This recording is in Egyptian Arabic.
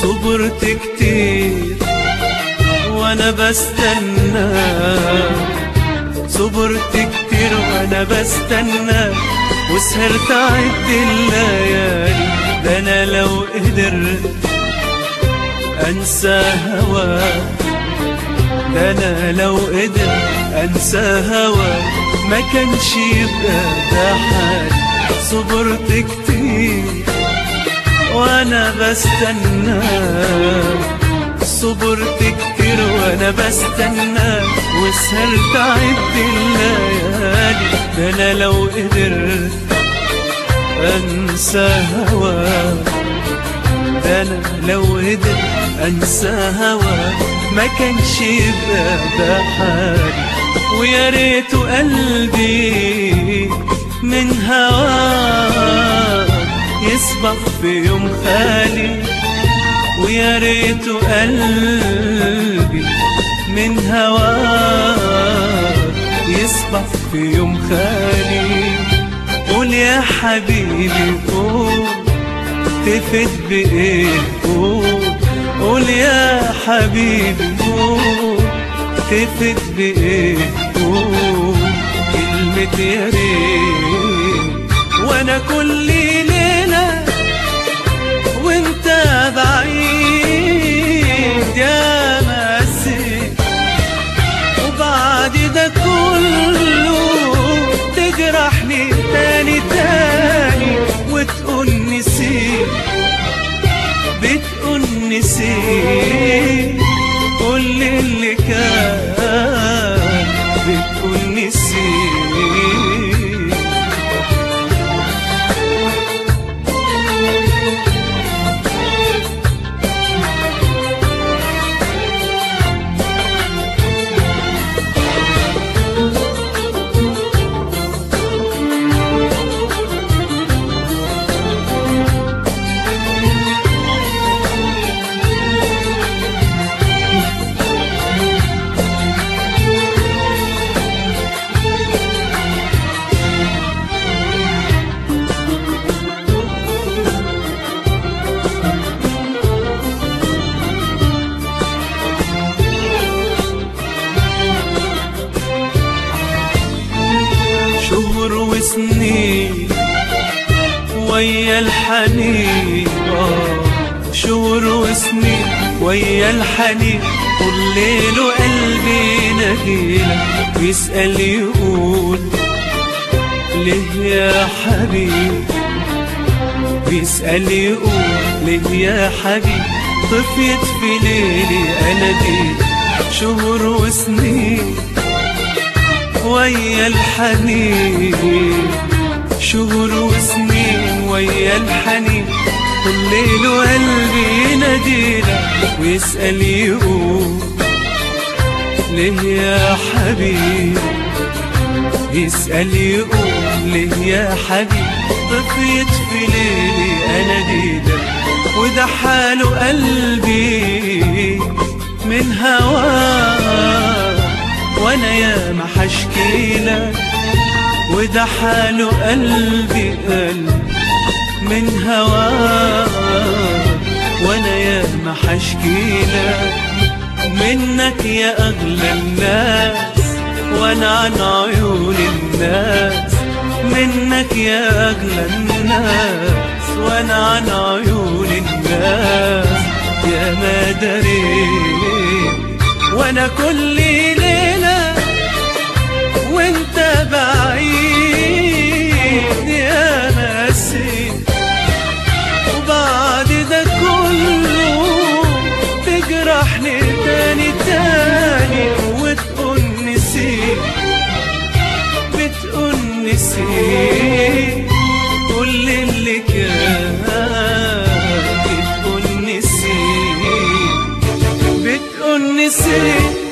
صبرت كتير وانا بستنى صبرت كتير وانا بستنى وسهرت عد الليالي ده انا لو قدرت انسى هواك ده انا لو قدرت انسى هواك ما كانش يبقى ده حالي صبرت كتير وانا بستنى صبرت كتير وانا بستنى وسهرت عد الليالي ده انا لو قدرت انسى هواك ده انا لو قدرت انسى هواك ما كانش يبقى ده حالي ويا ريت قلبي من هواك يسبح في يوم خالي ويا ريت قلبي من هواك يسبح في يوم خالي قول يا حبيبي قول تفت بإيه قول قول يا حبيبي قول تفت بإيه قول كلمة يا ريت وانا كل ليلة وانت بعيد يا مسيح وبعد ده كله تجرحني تاني تاني وتقول نسيت بتقول نسيت كل اللي كان بتقول نسيت شهور وسنين ويا الحنين آه شهور وسنين ويا الحنين طول ليل وقلبي ناديلك يسأل يقول ليه يا حبيب بيسأل يقول ليه يا حبيب طفيت في ليلي أنا دي شهور وسنين ويا الحنين شهور وسنين ويا الحنين كل ليل وقلبي ينادينا ويسأل يقول ليه يا حبيب يسأل يقول ليه يا حبيب طفيت في ليلي أنا ديدا وده حاله قلبي من هواك وانا يا ما حشكي لك وده حاله قلبي قلب من هواك وانا يا ما حشكي لك منك يا اغلى الناس وانا عن عيون الناس منك يا اغلى الناس وانا عن عيون الناس يا ما دريت وانا كل ليلة وانت بعيد يا نسيت وبعد ده كله تجرحني تاني تاني وتقول نسيت بتقول نسيت كل اللي كان بتقول نسيت بتقول نسيت